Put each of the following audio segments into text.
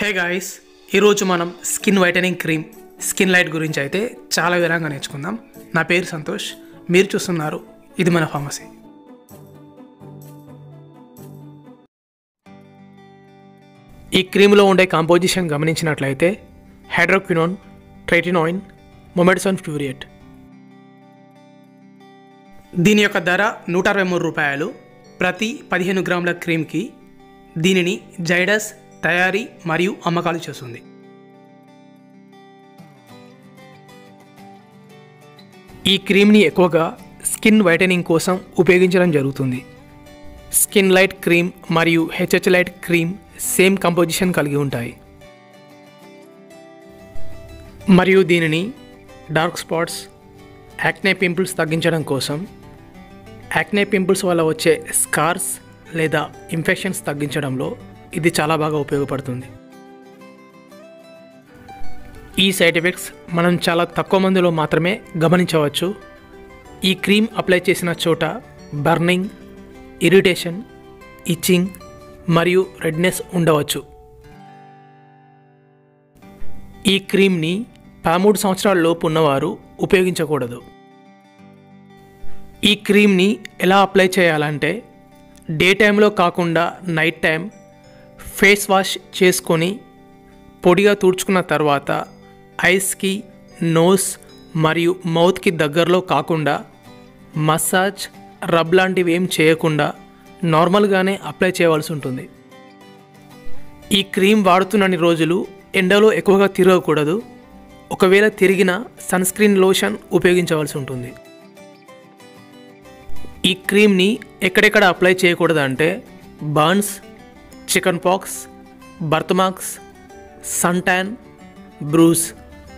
హే guys ఈరోజు మనం skin whitening cream skin light గురించి అయితే చాలా వివరంగా నేర్చుకుందాం నా పేరు సంతోష్ మీరు చూస్తున్నారు ఇది మన ఫార్మసీ ఈ క్రీమ్లో ఉండే కాంపోజిషన్ గమనించినట్లయితే హైడ్రోక్వినోన్ ట్రైటినాయిన్ మొమెడ్సన్ ఫ్యూరియట్ దీని యొక్క ధర నూట అరవై మూడు రూపాయలు ప్రతి పదిహేను గ్రాముల క్రీమ్కి దీనిని జైడస్ తయారీ మరియు అమ్మకాలు చేస్తుంది ఈ క్రీమ్ని ఎక్కువగా స్కిన్ వైటనింగ్ కోసం ఉపయోగించడం జరుగుతుంది స్కిన్ లైట్ క్రీమ్ మరియు HH light cream same composition కలిగి ఉంటాయి మరియు దీనిని డార్క్ స్పాట్స్ యాక్నే పింపుల్స్ తగ్గించడం కోసం యాక్నే పింపుల్స్ వల్ల వచ్చే స్కార్స్ లేదా ఇన్ఫెక్షన్స్ తగ్గించడంలో ఇది చాలా బాగా ఉపయోగపడుతుంది ఈ సైడ్ ఎఫెక్ట్స్ మనం చాలా తక్కువ మందిలో మాత్రమే గమనించవచ్చు ఈ క్రీమ్ అప్లై చేసిన చోట బర్నింగ్ ఇరిటేషన్ ఇచ్చింగ్ మరియు రెడ్నెస్ ఉండవచ్చు ఈ క్రీమ్ని పదమూడు సంవత్సరాల లోపు ఉన్నవారు ఉపయోగించకూడదు ఈ క్రీమ్ని ఎలా అప్లై చేయాలంటే డే టైంలో కాకుండా నైట్ టైం ఫేస్ వాష్ చేసుకొని పొడిగా తుడుచుకున్న తర్వాత ఐస్కి నోస్ మరియు మౌత్కి దగ్గరలో కాకుండా మసాజ్ రబ్ లాంటివి ఏం చేయకుండా నార్మల్గానే అప్లై చేయవలసి ఉంటుంది ఈ క్రీమ్ వాడుతున్నన్ని రోజులు ఎండలో ఎక్కువగా తిరగకూడదు ఒకవేళ తిరిగిన సన్ స్క్రీన్ లోషన్ ఉపయోగించవలసి ఉంటుంది ఈ క్రీమ్ని ఎక్కడెక్కడ అప్లై చేయకూడదు అంటే burns chicken pox birth marks sun tan bruise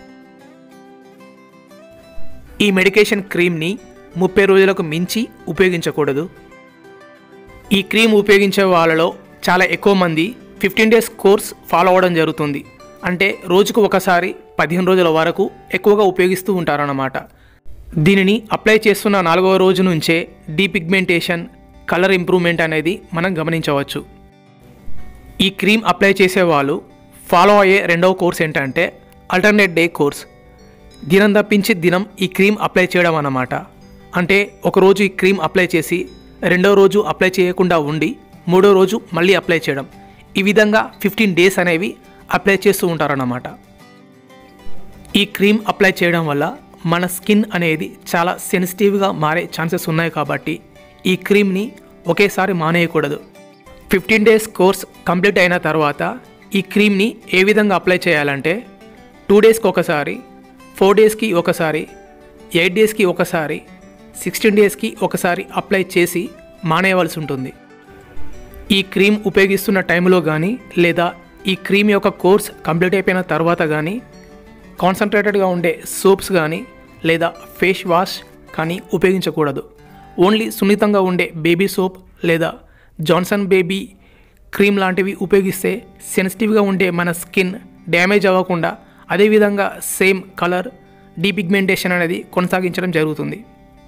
ఈ మెడికేషన్ క్రీమ్ని ముప్పై రోజులకు మించి ఉపయోగించకూడదు ఈ క్రీమ్ ఉపయోగించే వాళ్ళలో చాలా ఎక్కువ మంది ఫిఫ్టీన్ డేస్ కోర్స్ ఫాలో అవ్వడం జరుగుతుంది అంటే రోజుకు ఒకసారి పదిహేను రోజుల వరకు ఎక్కువగా ఉపయోగిస్తూ ఉంటారన్నమాట దీనిని అప్లై చేస్తున్న నాలుగవ రోజు నుంచే డీపిగ్మెంటేషన్ కలర్ ఇంప్రూవ్మెంట్ అనేది మనం గమనించవచ్చు ఈ క్రీమ్ అప్లై చేసే వాళ్ళు ఫాలో అయ్యే రెండవ కోర్స్ ఏంటంటే అల్టర్నేట్ డే కోర్స్ దినం తప్పించి దినం ఈ క్రీమ్ అప్లై చేయడం అన్నమాట అంటే ఒకరోజు ఈ క్రీమ్ అప్లై చేసి రెండో రోజు అప్లై చేయకుండా ఉండి మూడో రోజు మళ్ళీ అప్లై చేయడం ఈ విధంగా ఫిఫ్టీన్ డేస్ అనేవి అప్లై చేస్తూ ఉంటారన్నమాట ఈ క్రీమ్ అప్లై చేయడం వల్ల మన స్కిన్ అనేది చాలా సెన్సిటివ్గా మారే ఛాన్సెస్ ఉన్నాయి కాబట్టి ఈ క్రీమ్ని ఒకేసారి మానేయకూడదు ఫిఫ్టీన్ డేస్ కోర్స్ కంప్లీట్ అయిన తర్వాత ఈ క్రీమ్ని ఏ విధంగా అప్లై చేయాలంటే టూ డేస్కి ఒకసారి ఫోర్ డేస్కి ఒకసారి ఎయిట్ డేస్కి ఒకసారి సిక్స్టీన్ డేస్కి ఒకసారి అప్లై చేసి మానేయవలసి ఉంటుంది ఈ క్రీమ్ ఉపయోగిస్తున్న టైంలో కానీ లేదా ఈ క్రీమ్ యొక్క కోర్స్ కంప్లీట్ అయిపోయిన తర్వాత కానీ కాన్సన్ట్రేటెడ్గా ఉండే సోప్స్ కానీ లేదా ఫేస్ వాష్ కానీ ఉపయోగించకూడదు ఓన్లీ సున్నితంగా ఉండే బేబీ సోప్ లేదా జాన్సన్ బేబీ క్రీమ్ లాంటివి ఉపయోగిస్తే సెన్సిటివ్గా ఉండే మన స్కిన్ డ్యామేజ్ అవ్వకుండా అదేవిధంగా సేమ్ కలర్ డీపిగ్మెంటేషన్ అనేది కొనసాగించడం జరుగుతుంది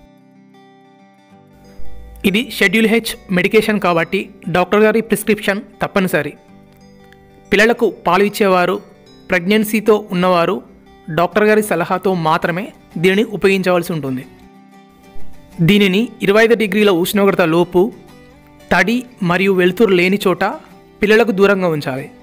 ఇది షెడ్యూల్ హెచ్ మెడికేషన్ కాబట్టి డాక్టర్ గారి ప్రిస్క్రిప్షన్ తప్పనిసరి పిల్లలకు పాలు ఇచ్చేవారు ప్రెగ్నెన్సీతో ఉన్నవారు డాక్టర్ గారి సలహాతో మాత్రమే దీనిని ఉపయోగించవలసి ఉంటుంది దీనిని ఇరవై ఐదు డిగ్రీల ఉష్ణోగ్రత లోపు తడి మరియు వెలుతురు లేని చోట పిల్లలకు దూరంగా ఉంచాలి